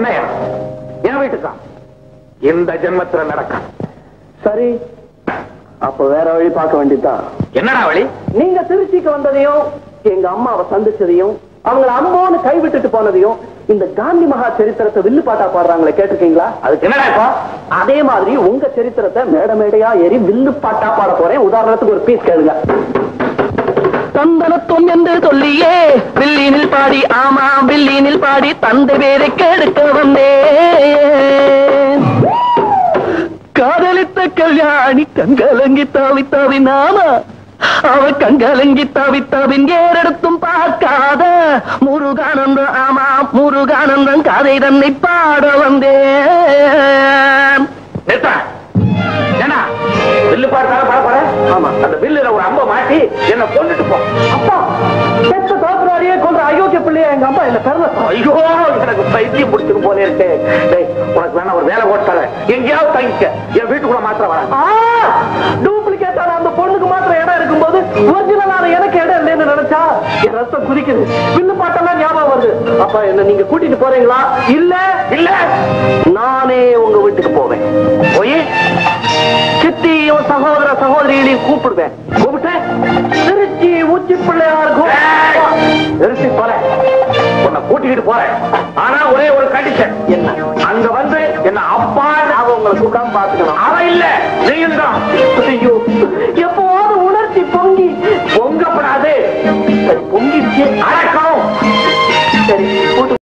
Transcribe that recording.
உன்னையா என் வீட்டுக்கா இந்த ஜென்மத்துல நடக்கும் சரி அப்ப வேற வழி பார்க்க வேண்டியதுதான் என்னடா வழி நீங்க திருச்சிக்கு வந்ததையும் எங்க அம்மாவை சந்திச்சதையும் அவங்கள அம்போன்னு கைவிட்டுட்டு போனதையும் இந்த காந்தி மகா சரித்திரத்தை வில்லு பாட்டா பாடுறாங்களே கேட்டிருக்கீங்களா அதுக்கு என்னடா இப்போ அதே மாதிரி உங்க சரித்திரத்தை மேட மேடையா ஏறி வில்லு பாட்டா பாட போறேன் உதாரணத்துக்கு ஒரு பீஸ் கேளுங்க தந்தனத்துவம் என்று சொல்லியே வில்லினில் பாடி ஆமா வில்லினில் பாடி தந்தை பேரை கெடுக்க வந்தேன் காதலித்த கல்யாணி கண்கலங்கி தாவி தாவி நாமா அவ கண்கலங்கி தாவி தாவின் ஏறெடுத்தும் பார்க்காத முருகானந்தம் ஆமா முருகானந்தம் கதை தன்னை பாட வந்தேன் நிறுத்தா ஏன்னா வில்லு பார்த்தாலும் பாட போற ஆமா. அந்த வில்லுல ஒரு அம்ப மாட்டி என்ன கொண்டுட்டு போ அப்பா பெத்த தோற்றாரியே கொண்ட அயோக்கிய பிள்ளைய எங்க அம்மா என்ன பிறந்த ஐயோ எனக்கு பைத்தியம் முடிச்சிடும் போல இருக்கு டேய், உனக்கு வேணா ஒரு வேலை போட்டால எங்கேயாவது தங்கிக்க என் வீட்டுக்குள்ள மாத்திரம் வர டூப்ளிகேட்டான அந்த பொண்ணுக்கு மாத்திரம் இடம் இருக்கும்போது ஒரிஜினலான எனக்கு இடம் இல்லைன்னு நினைச்சா என் ரத்தம் குதிக்குது வில்லு பாட்டெல்லாம் ஞாபகம் வருது அப்பா என்ன நீங்க கூட்டிட்டு போறீங்களா இல்ல இல்ல நானே உங்க வீட்டுக்கு போவேன் போய் சித்தியும் சகோதர சகோதரிகளையும் கூப்பிடுவேன் கூப்பிட்டு திருச்சி உச்சி பிள்ளையார் கோவில் நிறுத்தி போற உன்னை கூட்டிக்கிட்டு போறேன் ஆனா ஒரே ஒரு கண்டிஷன் என்ன அங்க வந்து என்ன அப்பா அவ உங்களை கூப்பிடாம பாத்துக்கணும் அவ இல்ல நீயும் தான் ஐயோ எப்போவாவது உணர்ச்சி பொங்கி பொங்கப்படாது சரி பொங்கிடுச்சு அடக்கம் சரி கூட்டு